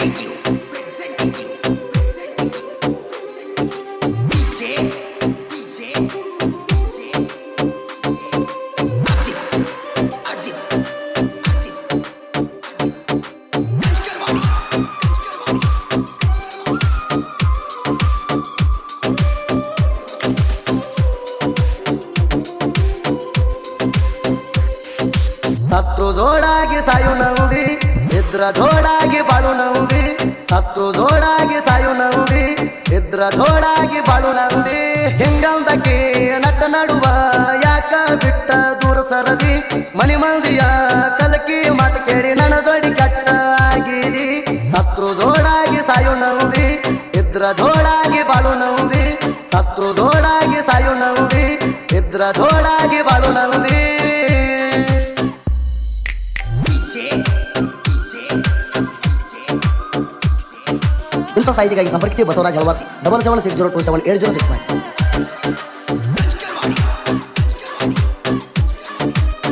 Presenting you, presenting you, presenting you. DJ, DJ, DJ, Ajit, Ajit, Ajit, Kanchkarwadi, Kanchkarwadi. ಸತ್ರು ಜೋಡಾಗಿ ಸಾಯು ನೌದಿ ಇದ್ರ ಜೋಡಾಗಿ ಬಾಳು ನೌದಿ ಸತ್ರು ಜೋಡಾಗಿ ಸಾಯು ನೌದಿ ಇದ್ರ ಜೋಡಾಗಿ ಬಾಳು ನೌದಿ ಹಿಂಗಂದಕ್ಕೆ ನಟ ನಡುವ ಯಾಕ ಬಿಟ್ಟ ದೂರ ಸರದಿ ಮನಿ ಮಂದಿಯ ಕಲಕಿ ಮಾತು ಕೇಳಿ ನನ್ನ ಜೋಡಿ ಕಟ್ಟ ಆಗಿದಿ ಸತ್ರು ಜೋಡಾಗಿ ಸಾಯು ನೌದಿ ಇದ್ರ ಜೋಡಾಗಿ ಬಾಳು ನೌದಿ ಸತ್ರು ಜೋಡಾಗಿ ಸಾಯು ನೌದಿ ಇದ್ರ ಜೋಡಾಗಿ ಬಾಳು ನೌದಿ DJ, DJ, ಇಂಥ ಸಾಹಿತಿಗಾಗಿ ಸಂಪರ್ಕಿಸಿ Basavaraj Halavar double seven six zero two seven eight zero six nine Kanchkarwadi, Kanchkarwadi.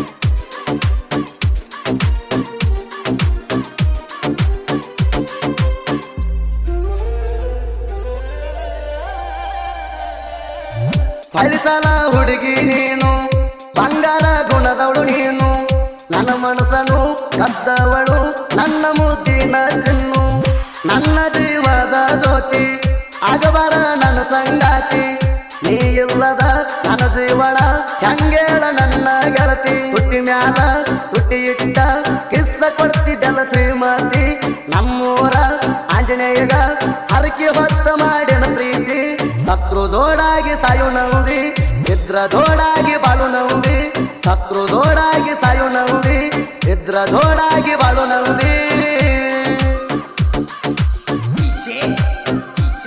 ಫಲಿಸಲ ಹುಡುಗಿ ನೀನು ಬಂಗಾರ ಗುಣದವಳು ನೀನು ನನ್ನ ಮನಸ್ಸನು ಕದ್ದವಳು ನನ್ನ ಮುದ್ದಿನ ಚಿನ್ನು ನನ್ನ ಜೀವದ ಜ್ಯೋತಿ ಆಗಬಾರ ನನ್ನ ಸಂಗಾತಿ ನೀ ಇಲ್ಲದ ನನ್ನ ಜೀವನ ಹೆಂಗೇಳ ನನ್ನ ಗೆಳತಿ ತುಟ್ಟಿ ಮ್ಯಾಲ ತುಟ್ಟಿ ಇಟ್ಟ ಕಿಸ್ಸ ಕೊಡ್ತಿದ್ದೆಲ್ಲ ಶ್ರೀಮತಿ ನಮ್ಮೂರ ಆಂಜನೇಯಗ ಹರಕೆ ಹೊತ್ತ ಮಾಡಿನ ಪ್ರೀತಿ ಸತ್ರು ಜೋಡಾಗಿ ಸಾಯು ನೌದಿ ಇದ್ರ ಜೋಡಾಗಿ ಬಾಳು ನೌದಿ ಸತ್ರು ಜೋಡಾಗಿ ಸಾಯು ನೌದಿ ಇದ್ರ ಜೋಡಾಗಿ ಬಾಳು ನೌದಿ DJ, DJ,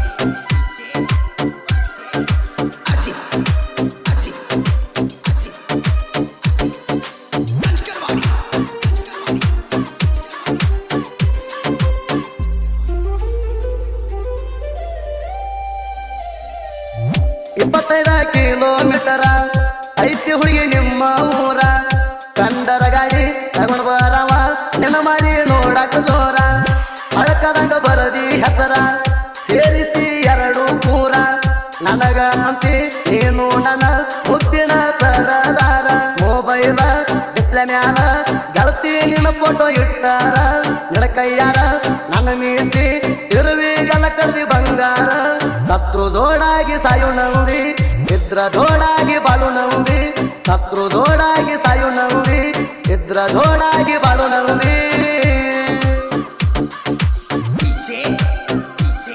Ajit, Ajit, Ajit. Kanchkarwadi, Kanchkarwadi. ಇಪ್ಪತ್ತೈದ ಕಿಲೋಮೀಟರ ಐತಿ ಹುಡುಗಿ ನಿಮ್ಮ ಊರ ಕಂಡರ ಗಾಡಿ ತಗೊಂಡ್ ಬರವ ನಿನ್ನ ಮಾರಿ ನೋಡಕ ಜೋರ ಅಳಕದಂಗ ಬರದಿ ಹೆಸರ ಸೇರಿಸಿ ಎರಡು ಕೂರ ನನಗ ಅಂತಿ ನೀನು ನನ್ನ ಮುದ್ದಿನ ಸರದಾರ ಮೊಬೈಲ ಡಿಸ್ಪ್ಲೇ ಮ್ಯಾಲ ಗೆಳತಿ ನಿನ್ನ ಫೋಟೋ ಇಟ್ಟಾರ ನಿನ್ನ ಕೈಯಾರ ನನ್ನ ಮೀಸಿ ಇರುವಿಗೆಲ್ಲ ಕಡ್ದಿ ಬಂಗಾರ ಸತ್ರು ಜೋಡಾಗಿ ಸಾಯು ನೌದಿ ಇದ್ರ ಜೋಡಾಗಿ ಬಾಳು ನೌದಿ ಸತ್ರು ಜೋಡಾಗಿ ಸಾಯು ನೌದಿ ಇದ್ರ ಜೋಡಾಗಿ ಬಾಳು ನೌದಿ DJ, DJ,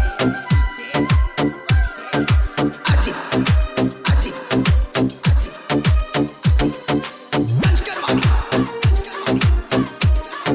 Ajit, Ajit, Ajit. Kanchkarwadi, Kanchkarwadi.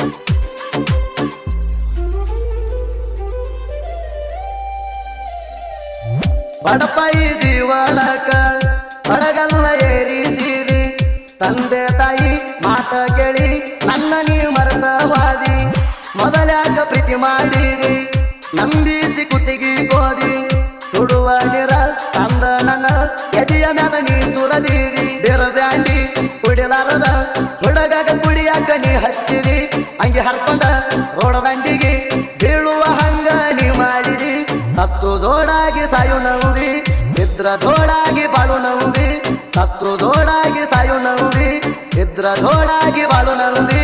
ಬಡಪಾಯಿ ಜೀವನಕ ಬಡಗಲ್ಲ ಏರಿಸಿರಿ ತಂದೆ ತಾಯಿ ಮಾತ ಕೇಳಿ ನನ್ನ ನೀ ಮರೆತವಾದಿ ಮೊದಲ್ಯಾಕ ಪ್ರೀತಿ ಮಾಡಿರಿ ನಂಬಿಸಿ ಕುತ್ತಿಗೆ ಕೋದಿ ಸುಡುವ ನಿರ ತಂದ ನನ್ನ ಎದೆಯ ಮ್ಯಾಲ ನೀ ಸುರದಿರಿ ಬೇರ ಬ್ಯಾಂಡಿ ಕುಡಿಲಾರದ ಹುಡುಗಾಗ ಕುಡಿಯಾಕ ನೀ ಹಚ್ಚಿರಿ ಹಂಗೆ ಹರ್ಕೊಂಡ ರೋಡ ದಂಡಿಗೆ ಬೀಳುವ ಹಂಗ ನೀ ಮಾಡಿದಿ ಸತ್ರು ಜೋಡಾಗಿ ಸಾಯು ನೌದಿ ಇದ್ರ ಜೋಡಾಗಿ ಬಾಳು ನೌದಿ ಸತ್ರು ಜೋಡಾಗಿ ಸಾಯು ನೌದಿ ಇದ್ರ ಜೋಡಾಗಿ ಬಾಳು ನೌದಿ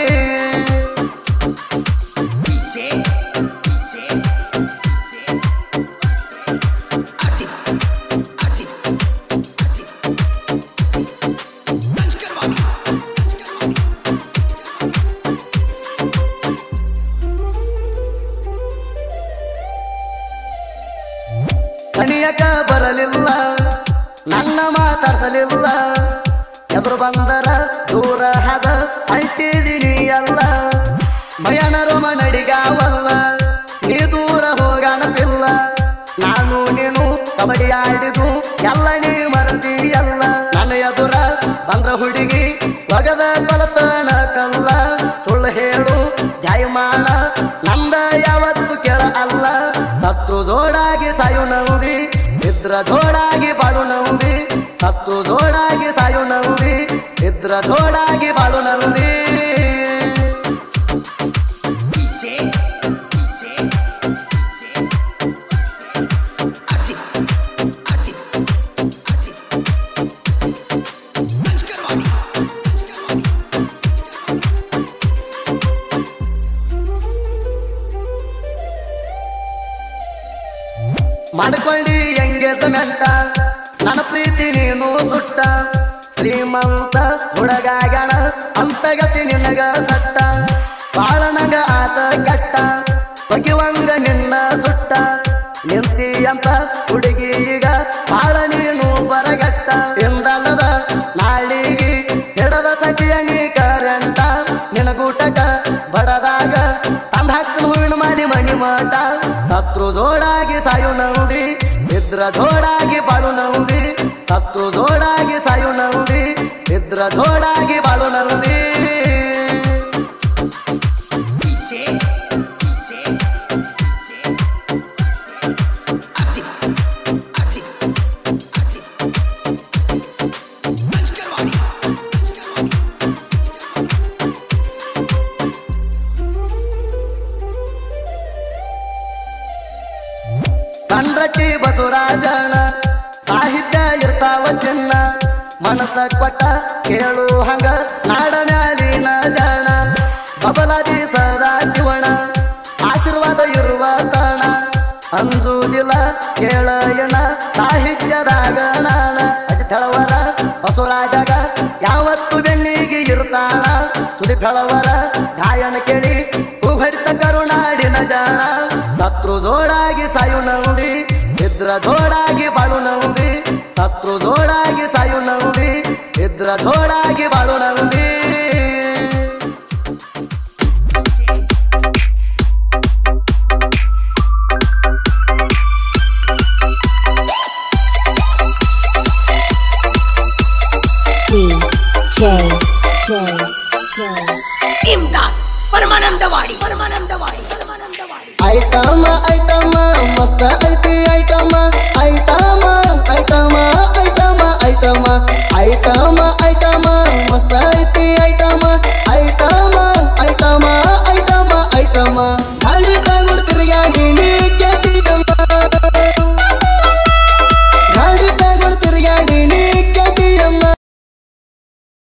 DJ, DJ, Ajit, Ajit, Ajit. Kanchkarwadi, Kanchkarwadi. ಕಣಿಯಕ ಬರಲಿಲ್ಲ ನನ್ನ ಮಾತಾಡ್ಸಲಿಲ್ಲ ಎದುರು ಬಂದರ ದೂರ ಹದ ಅಂಟಿದೀನಿ ಅಲ್ಲ ಭಯನ ರೋಮ ನಡಿಗಾವಲ್ಲ ನೀ ದೂರ ಹೋಗಣಪಿಲ್ಲ ನಾನು ನೀನು ಕಬಡ್ಡಿ ಆಡಿದು ಎಲ್ಲ ನೀ ಮರತೀಯಲ್ಲ ನನ್ನ ಎದುರ ಬಂದ್ರ ಹುಡುಗಿ ಒಗದ ಬಲತನ ಕಲ್ಲ ಸುಳ್ಳು ಹೇಳು ಜಾಯಮಾನ ನಂದ ಯಾವತ್ತು ಕೆಳ ಅಲ್ಲ ಸತ್ರು ಜೋಡಾಗಿ ಸಾಯು ನೌದಿ ಇದ್ರ ಜೋಡಾಗಿ ಬಾಳು ನೌದಿ ಸತ್ರು ಜೋಡಾಗಿ ಸಾಯು ನೌದಿ ಇದ್ರ ಜೋಡಾಗಿ ಬಾಳು ನೌದಿ DJ, ಮಾಡ್ಕೊಳ್ಳಿ ಎಂಗೇಜ್ಮೆಂಟ ನನ್ನ ಪ್ರೀತಿ ನೀನು ಸುಟ್ಟ ಶ್ರೀಮಂತ ಹುಡುಗಾಗಣ ಅಂತಗತಿ ನಿನಗ ಸಟ್ಟ ಬಾಳ ನಂಗ ಆತ ಕೆಟ್ಟ ಬಗೆವಂಗ ನಿನ್ನ ಸುಟ್ಟ ನಿಂತಿ ಅಂತ ಹುಡುಗಿ ಈಗ ಬಾಳ ನೀನು ಬರಗಟ್ಟ ಎಂದಲ್ಲದ ನಾಳಿಗೆ ಹಿಡದ ಸಚಿಯ ನೀ ಕರೆಂಟ ನಿನಗೂಟಕ ಬಡದಾಗ ತಂದ ಹಾಕ್ತನ ಹೂವಿನ ಮಾರಿ ಮನಿ ಮಾಟ ಸತ್ರು ಜೋಡಾಗಿ ಸಾಯು ನೌದಿ ಇದ್ರ ಜೋಡಾಗಿ ಬಾಳು ನೌದಿ ಸತ್ರು ಜೋಡಾಗಿ ಸಾಯು ನೌದಿ ಇದ್ರ ಜೋಡಾಗಿ ಬಾಳು ನೌದಿ DJ, DJ, DJ, Ajit, Ajit, Ajit. Panchkarwadi, Panchkarwadi. ಕಂಡ್ರಟ್ಟಿ ಬಸವರಾಜನ ಸಾಹಿತ್ಯ ಇರ್ತಾವ ಚಿನ್ನ ಮನಸ್ಸ ಕೊಟ್ಟ ಕೇಳು ಹಂಗ ನಾಡ ಮ್ಯಾಲಿನ ಜನ ಬಬಲಾದಿ ಸದಾ ಶಿವಣ ಆಶೀರ್ವಾದ ಇರುವ ತಾಣ ಅಂಜುದಿಲ್ಲ ಕೇಳಯನ ಸಾಹಿತ್ಯದಾಗ ನಾಣ ಅಜಿತ್ ಹೆಳವರ ಬಸವರಾಜಗ ಯಾವತ್ತು ಬೆನ್ನಿಗೆ ಇರ್ತಾಳ ಸುದೀಪ್ ಹೆಳವರ ಗಾಯನ ಕೇಳಿ ಹೂಹರಿತ ಕರುನಾಡಿನ ಜಾಣ ಸತ್ರು ಜೋಡಾಗಿ ಸಾಯು ನೌಡಿ ಇದ್ರ ಜೋಡಾಗಿ ಬಾಳು ನೌದಿ ಸತ್ರು ಜೋಡಾಗಿ ಸಾಯು ನೌದಿ ಇದ್ರ ಜೋಡಾಗಿ ಬಾಳು ನೌದಿ DJ J J Imdad Paramanandwadi Paramanandwadi Paramanandwadi item item ಮಸ್ತ ಐತಿ item item item item item item item ಮಸ್ತ ಐತಿ item item item item item